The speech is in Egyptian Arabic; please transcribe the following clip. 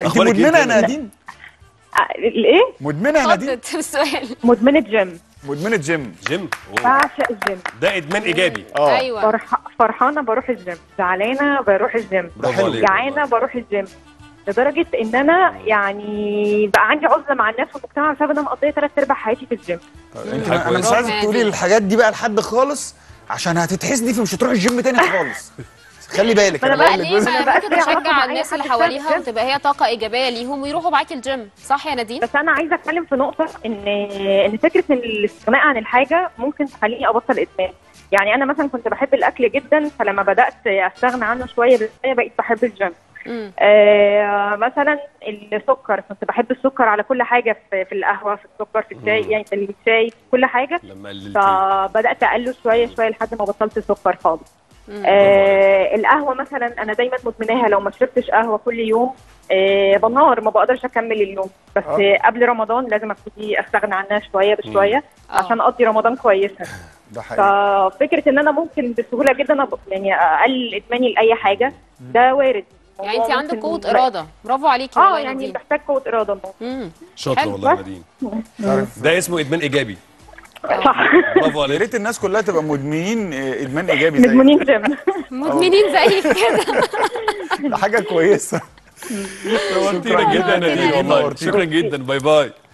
اخبارك مدمنه يا إيه؟ نادين آه، الايه مدمنه يا نادين اتفضل السؤال مدمنه جيم مدمنه جيم جيم أوه. بعشق الجيم ده ادمان ايجابي اه ايوه فرح... فرحانه بروح الجيم زعلانه بروح الجيم ده حلو. عليك جعانه والله. بروح الجيم لدرجه ان انا يعني بقى عندي عزله مع الناس والمجتمع بسبب ان انا مقضيه ثلاث ارباع حياتي في الجيم طيب انت حاجة انا مش كويسة. عايزك برافو تقولي يا الحاجات دي بقى لحد خالص عشان هتتحسدي فمش هتروحي الجيم تاني خالص خلي بالك ما انا أنا لا بقول بقى لك ليه بس ما بقى ممكن كده أعرف نشجع مع أي الناس حد اللي بسبب حواليها الجيم. وتبقى هي طاقه ايجابيه ليهم ويروحوا معاكي الجيم صح يا نادين بس انا عايزه اتكلم في نقطه ان ان فكره ان الاستغناء عن الحاجه ممكن تخليني ابطل ادمان يعني انا مثلا كنت بحب الاكل جدا فلما بدات استغنى عنه شويه بشويه بقيت بحب الجيم مم. آه مثلا السكر كنت بحب السكر على كل حاجه في, في القهوه في السكر في الشاي مم. يعني في الشاي في كل حاجه لما قللتي فبدات اقله شويه شويه لحد ما بطلت السكر خالص مم. آه القهوه مثلا انا دايما مدمناها لو ما شربتش قهوه كل يوم آه بنهار ما بقدرش اكمل اليوم بس آه. آه. قبل رمضان لازم ابتدي استغنى عنها شويه بشويه آه. عشان اقضي رمضان كويسه ده حقيقي ففكره ان انا ممكن بسهوله جدا أب- يعني اقلل ادماني لاي حاجه ده وارد يعني انت الموضوع عندك ممكن- قوه اراده برافو عليكي اه والله يا يعني نادين بحتاج قوه اراده الموضوع. مم. شاطره حلو. والله يا نادين تعرف ده اسمه ادمان ايجابي صح برافو يا عليك ريت الناس كلها تبقى مدمنين آه، ادمان ايجابي زي مدمنين جيم مدمنين زيك كده ده حاجه كويسه نورتينا جدا يا نادين نورتينا. والله شكرا جدا باي باي